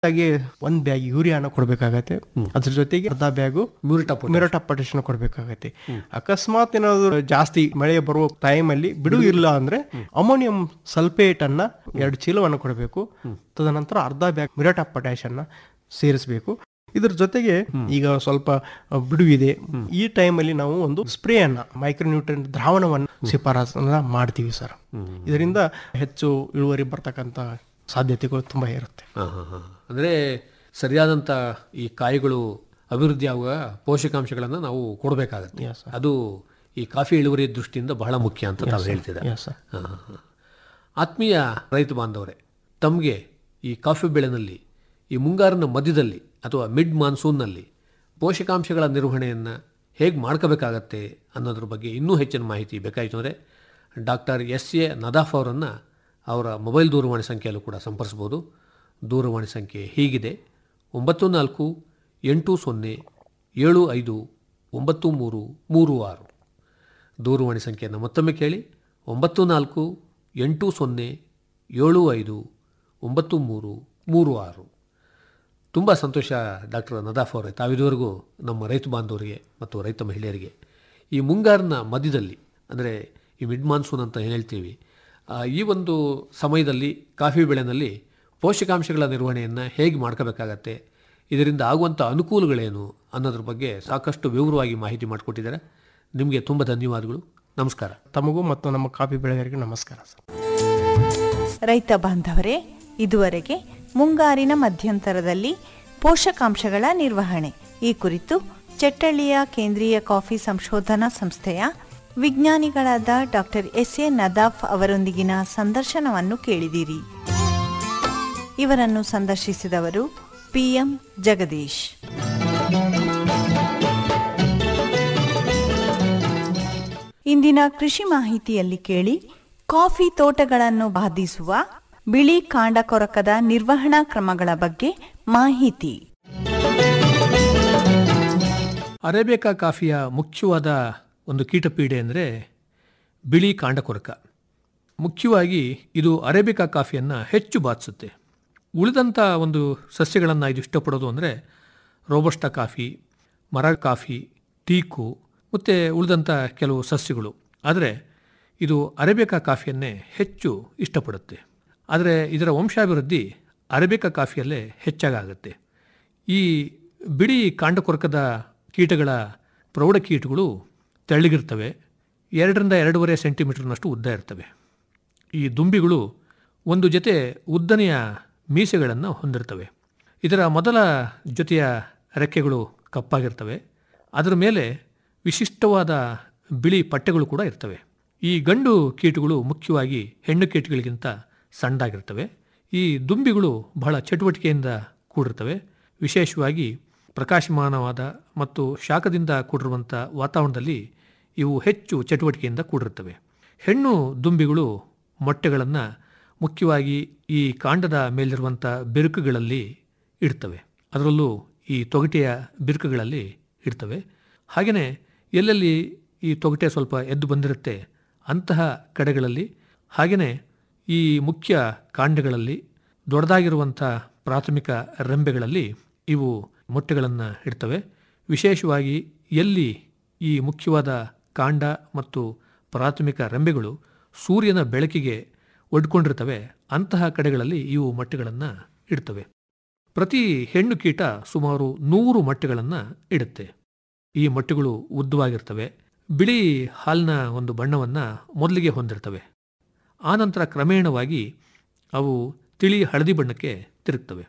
ಹಾಗೆ ಒಂದ್ ಬ್ಯಾಗ್ ಯೂರಿಯಾನ ಕೊಡ್ಬೇಕಾಗತ್ತೆ ಅದ್ರ ಜೊತೆಗೆ ಅರ್ಧ ಬ್ಯಾಗು ಮ್ಯೂರಿಟಾ ಪೊಟ್ಯಾಷ್. ಮಿರಟ ಪೊಟ್ಯಾಷನ್ ಕೊಡ್ಬೇಕಾಗತ್ತೆ ಅಕಸ್ಮಾತ್ ಏನಾದ್ರು ಜಾಸ್ತಿ ಮಳೆ ಬರುವ ಟೈಮ್ ಅಲ್ಲಿ ಬಿಡು ಇಲ್ಲ ಅಂದ್ರೆ ಅಮೋನಿಯಂ ಸಲ್ಫೇಟ್ ಅನ್ನ ಎರಡು ಚೀಲವನ್ನು ಕೊಡಬೇಕು ತದನಂತರ ಅರ್ಧ ಬ್ಯಾಗ್ ಮಿರಟ ಪೊಟ್ಯಾಷ್ ಅನ್ನ ಸೇರಿಸಬೇಕು ಇದ್ರ ಜೊತೆಗೆ ಈಗ ಸ್ವಲ್ಪ ಬಿಡುವಿದೆ ಈ ಟೈಮಲ್ಲಿ ನಾವು ಒಂದು ಸ್ಪ್ರೇ ಅನ್ನ ಮೈಕ್ರೋನ್ಯೂಟ್ರಿಯನ್ ದ್ರಾವಣವನ್ನು ಶಿಫಾರಸನ್ನ ಮಾಡ್ತೀವಿ ಸರ್ ಇದರಿಂದ ಹೆಚ್ಚು ಇಳುವರಿ ಬರ್ತಕ್ಕಂಥ ಸಾಧ್ಯತೆಗಳು ತುಂಬಾ ಇರುತ್ತೆ ಹಾ, ಹಾ, ಹಾ. ಅಂದ್ರೆ ಸರಿಯಾದಂತ ಈ ಕಾಯಿಗಳು ಅಭಿವೃದ್ಧಿ ಆಗುವ ಪೋಷಕಾಂಶಗಳನ್ನು ನಾವು ಕೊಡಬೇಕಾಗತ್ತೆ Yes, sir. ಅದು ಈ ಕಾಫಿ ಇಳುವರಿ ದೃಷ್ಟಿಯಿಂದ ಬಹಳ ಮುಖ್ಯ ಅಂತ ತಾವು ಹೇಳ್ತಿದ್ದಾರೆ Yes, sir. ಹಾ, ಹಾ, ಹಾ. ಆತ್ಮೀಯ ರೈತ ಬಾಂಧವರೇ ತಮಗೆ ಈ ಕಾಫಿ ಬೆಳೆನಲ್ಲಿ ಈ ಮುಂಗಾರಿನ ಮಧ್ಯದಲ್ಲಿ ಅಥವಾ ಮಿಡ್ ಮಾನ್ಸೂನ್ನಲ್ಲಿ ಪೋಷಕಾಂಶಗಳ ನಿರ್ವಹಣೆಯನ್ನು ಹೇಗೆ ಮಾಡ್ಕೋಬೇಕಾಗತ್ತೆ ಅನ್ನೋದ್ರ ಬಗ್ಗೆ ಇನ್ನೂ ಹೆಚ್ಚಿನ ಮಾಹಿತಿ ಬೇಕಾಯಿತು ಅಂದರೆ ಡಾಕ್ಟರ್ ಎಸ್ ಎ ನದಾಫ್ ಅವರನ್ನು ಅವರ ಮೊಬೈಲ್ ದೂರವಾಣಿ ಸಂಖ್ಯೆಯಲ್ಲೂ ಕೂಡ ಸಂಪರ್ಸ್ಬೋದು ದೂರವಾಣಿ ಸಂಖ್ಯೆ ಹೀಗಿದೆ ಒಂಬತ್ತು ನಾಲ್ಕು ಎಂಟು ಸೊನ್ನೆ ಏಳು ಐದು ಒಂಬತ್ತು ಮೂರು ಮೂರು ಆರು ದೂರವಾಣಿ ಸಂಖ್ಯೆಯನ್ನು ಮತ್ತೊಮ್ಮೆ ಕೇಳಿ ಒಂಬತ್ತು ನಾಲ್ಕು ಎಂಟು ಸೊನ್ನೆ ಏಳು ಐದು ಒಂಬತ್ತು ಮೂರು ಮೂರು ಆರು ತುಂಬ ಸಂತೋಷ ಡಾಕ್ಟರ್ ನದಾಫ್ ಅವರೇ ತಾವಿದುವರೆಗೂ ನಮ್ಮ ರೈತ ಬಾಂಧವರಿಗೆ ಮತ್ತು ರೈತ ಮಹಿಳೆಯರಿಗೆ ಈ ಮುಂಗಾರಿನ ಮಧ್ಯದಲ್ಲಿ ಅಂದರೆ ಈ ಮಿಡ್ ಮಾನ್ಸೂನ್ ಅಂತ ಏನು ಹೇಳ್ತೀವಿ ಆ, ಈ ಒಂದು ಸಮಯದಲ್ಲಿ ಕಾಫಿ ಬೆಳೆನಲ್ಲಿ ಪೋಷಕಾಂಶಗಳ ನಿರ್ವಹಣೆಯನ್ನು ಹೇಗೆ ಮಾಡ್ಕೋಬೇಕಾಗತ್ತೆ ಇದರಿಂದ ಆಗುವಂಥ ಅನುಕೂಲಗಳೇನು ಅನ್ನೋದ್ರ ಬಗ್ಗೆ ಸಾಕಷ್ಟು ವಿವರವಾಗಿ ಮಾಹಿತಿ ಮಾಡಿಕೊಟ್ಟಿದ್ದಾರೆ ನಿಮಗೆ ತುಂಬ ಧನ್ಯವಾದಗಳು ನಮಸ್ಕಾರ ತಮಗೂ ಮತ್ತು ನಮ್ಮ ಕಾಫಿ ಬೆಳೆಗಾರರಿಗೆ ನಮಸ್ಕಾರ ಸರ್ ರೈತ ಬಾಂಧವರೇ ಇದುವರೆಗೆ ಮುಂಗಾರಿನ ಮಧ್ಯಂತರದಲ್ಲಿ ಪೋಷಕಾಂಶಗಳ ನಿರ್ವಹಣೆ ಈ ಕುರಿತು ಚೆಟ್ಟಳ್ಳಿಯ ಕೇಂದ್ರೀಯ ಕಾಫಿ ಸಂಶೋಧನಾ ಸಂಸ್ಥೆಯ ವಿಜ್ಞಾನಿಗಳಾದ ಡಾಕ್ಟರ್ ಎಸ್ ಎ ನದಾಫ್ ಅವರೊಂದಿಗಿನ ಸಂದರ್ಶನವನ್ನು ಕೇಳಿದಿರಿ ಇವರನ್ನು ಸಂದರ್ಶಿಸಿದವರು ಪಿಎಂ ಜಗದೀಶ್ ಇಂದಿನ ಕೃಷಿ ಮಾಹಿತಿಯಲ್ಲಿ ಕೇಳಿ ಕಾಫಿ ತೋಟಗಳನ್ನು ಬಾಧಿಸುವ ಬಿಳಿ ಕಾಂಡ ಕೊರಕದ ನಿರ್ವಹಣಾ ಕ್ರಮಗಳ ಬಗ್ಗೆ ಮಾಹಿತಿ ಅರೇಬಿಕಾ ಕಾಫಿಯ ಮುಖ್ಯವಾದ ಒಂದು ಕೀಟಪೀಡೆ ಅಂದರೆ ಬಿಳಿ ಕಾಂಡಕೊರಕ ಮುಖ್ಯವಾಗಿ ಇದು ಅರೇಬಿಕಾ ಕಾಫಿಯನ್ನು ಹೆಚ್ಚು ಬಾಧಿಸುತ್ತೆ ಉಳಿದಂಥ ಒಂದು ಸಸ್ಯಗಳನ್ನು ಇದು ಇಷ್ಟಪಡೋದು ಅಂದರೆ ರೋಬಸ್ಟ ಕಾಫಿ ಮರ ಕಾಫಿ ಟೀಕು ಮತ್ತು ಉಳಿದಂಥ ಕೆಲವು ಸಸ್ಯಗಳು ಆದರೆ ಇದು ಅರೇಬಿಕಾ ಕಾಫಿಯನ್ನೇ ಹೆಚ್ಚು ಇಷ್ಟಪಡುತ್ತೆ ಆದರೆ ಇದರ ವಂಶಾಭಿವೃದ್ಧಿ ಅರೇಬಿಕಾ ಕಾಫಿಯಲ್ಲೇ ಹೆಚ್ಚಾಗುತ್ತೆ ಈ ಬಿಳಿ ಕಾಂಡಕೊರಕದ ಕೀಟಗಳ ಪ್ರೌಢ ಕೀಟಗಳು ತೆಳ್ಳಗಿರ್ತವೆ ಎರಡರಿಂದ ಎರಡೂವರೆ ಸೆಂಟಿಮೀಟರ್ನಷ್ಟು ಉದ್ದ ಇರ್ತವೆ ಈ ದುಂಬಿಗಳು ಒಂದು ಜೊತೆ ಉದ್ದನೆಯ ಮೀಸೆಗಳನ್ನು ಹೊಂದಿರ್ತವೆ ಇದರ ಮೊದಲ ಜೊತೆಯ ರೆಕ್ಕೆಗಳು ಕಪ್ಪಾಗಿರ್ತವೆ ಅದರ ಮೇಲೆ ವಿಶಿಷ್ಟವಾದ ಬಿಳಿ ಪಟ್ಟೆಗಳು ಕೂಡ ಇರ್ತವೆ ಈ ಗಂಡು ಕೀಟಗಳು ಮುಖ್ಯವಾಗಿ ಹೆಣ್ಣು ಕೀಟಗಳಿಗಿಂತ ಸಣ್ಣದಾಗಿರ್ತವೆ ಈ ದುಂಬಿಗಳು ಬಹಳ ಚಟುವಟಿಕೆಯಿಂದ ಕೂಡಿರ್ತವೆ ವಿಶೇಷವಾಗಿ ಪ್ರಕಾಶಮಾನವಾದ ಮತ್ತು ಶಾಖದಿಂದ ಕೂಡಿರುವಂಥ ವಾತಾವರಣದಲ್ಲಿ ಇವು ಹೆಚ್ಚು ಚಟುವಟಿಕೆಯಿಂದ ಕೂಡಿರುತ್ತವೆ ಹೆಣ್ಣು ದುಂಬಿಗಳು ಮೊಟ್ಟೆಗಳನ್ನು ಮುಖ್ಯವಾಗಿ ಈ ಕಾಂಡದ ಮೇಲಿರುವಂಥ ಬಿರುಕುಗಳಲ್ಲಿ ಇಡ್ತವೆ ಅದರಲ್ಲೂ ಈ ತೊಗಟೆಯ ಬಿರುಕುಗಳಲ್ಲಿ ಇಡ್ತವೆ ಹಾಗೆಯೇ ಎಲ್ಲೆಲ್ಲಿ ಈ ತೊಗಟೆ ಸ್ವಲ್ಪ ಎದ್ದು ಬಂದಿರುತ್ತೆ ಅಂತಹ ಕಡೆಗಳಲ್ಲಿ ಹಾಗೆಯೇ ಈ ಮುಖ್ಯ ಕಾಂಡಗಳಲ್ಲಿ ದೊಡ್ಡದಾಗಿರುವಂಥ ಪ್ರಾಥಮಿಕ ರೆಂಬೆಗಳಲ್ಲಿ ಇವು ಮೊಟ್ಟೆಗಳನ್ನು ಇಡ್ತವೆ ವಿಶೇಷವಾಗಿ ಎಲ್ಲಿ ಈ ಮುಖ್ಯವಾದ ಕಾಂಡ ಮತ್ತು ಪ್ರಾಥಮಿಕ ರೆಂಬೆಗಳು ಸೂರ್ಯನ ಬೆಳಕಿಗೆ ಒಡ್ಕೊಂಡಿರ್ತವೆ ಅಂತಹ ಕಡೆಗಳಲ್ಲಿ ಇವು ಮೊಟ್ಟೆಗಳನ್ನು ಇಡ್ತವೆ ಪ್ರತಿ ಹೆಣ್ಣು ಕೀಟ ಸುಮಾರು ನೂರು ಮೊಟ್ಟೆಗಳನ್ನು ಇಡುತ್ತೆ ಈ ಮೊಟ್ಟೆಗಳು ಉದ್ದವಾಗಿರ್ತವೆ ಬಿಳಿ ಹಾಲಿನ ಒಂದು ಬಣ್ಣವನ್ನು ಮೊದಲಿಗೆ ಹೊಂದಿರ್ತವೆ ಆನಂತರ ಕ್ರಮೇಣವಾಗಿ ಅವು ತಿಳಿ ಹಳದಿ ಬಣ್ಣಕ್ಕೆ ತಿರುಗ್ತವೆ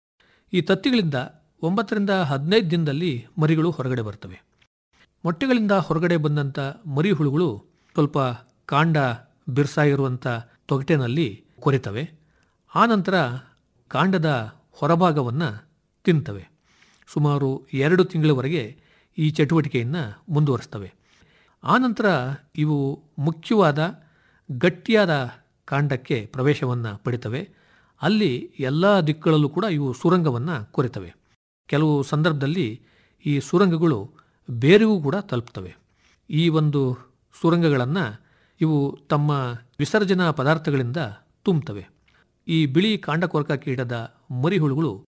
ಈ ತತ್ತಿಗಳಿಂದ ಒಂಬತ್ತರಿಂದ ಹದಿನೈದು ದಿನದಲ್ಲಿ ಮರಿಗಳು ಹೊರಗಡೆ ಬರ್ತವೆ ಮೊಟ್ಟೆಗಳಿಂದ ಹೊರಗಡೆ ಬಂದಂಥ ಮರಿ ಹುಳುಗಳು ಸ್ವಲ್ಪ ಕಾಂಡ ಬಿರ್ಸಾಗಿರುವಂಥ ತೊಗಟೆನಲ್ಲಿ ಕೊರೆತವೆ ಆನಂತರ ಕಾಂಡದ ಹೊರಭಾಗವನ್ನು ತಿಂತವೆ ಸುಮಾರು ಎರಡು ತಿಂಗಳವರೆಗೆ ಈ ಚಟುವಟಿಕೆಯನ್ನು ಮುಂದುವರಿಸ್ತವೆ ಆನಂತರ ಇವು ಮುಖ್ಯವಾದ ಗಟ್ಟಿಯಾದ ಕಾಂಡಕ್ಕೆ ಪ್ರವೇಶವನ್ನು ಪಡಿತವೆ ಅಲ್ಲಿ ಎಲ್ಲ ದಿಕ್ಕುಗಳಲ್ಲೂ ಕೂಡ ಇವು ಸುರಂಗವನ್ನು ಕೊರೆತವೆ ಕೆಲವು ಸಂದರ್ಭದಲ್ಲಿ ಈ ಸುರಂಗಗಳು ಬೇರೆಗೂ ಕೂಡ ತಲುಪ್ತವೆ ಈ ಒಂದು ಸುರಂಗಗಳನ್ನು ಇವು ತಮ್ಮ ವಿಸರ್ಜನಾ ಪದಾರ್ಥಗಳಿಂದ ತುಂಬುತ್ತವೆ ಈ ಬಿಳಿ ಕಾಂಡಕೊರಕ ಕೀಟದ ಮರಿಹುಳುಗಳು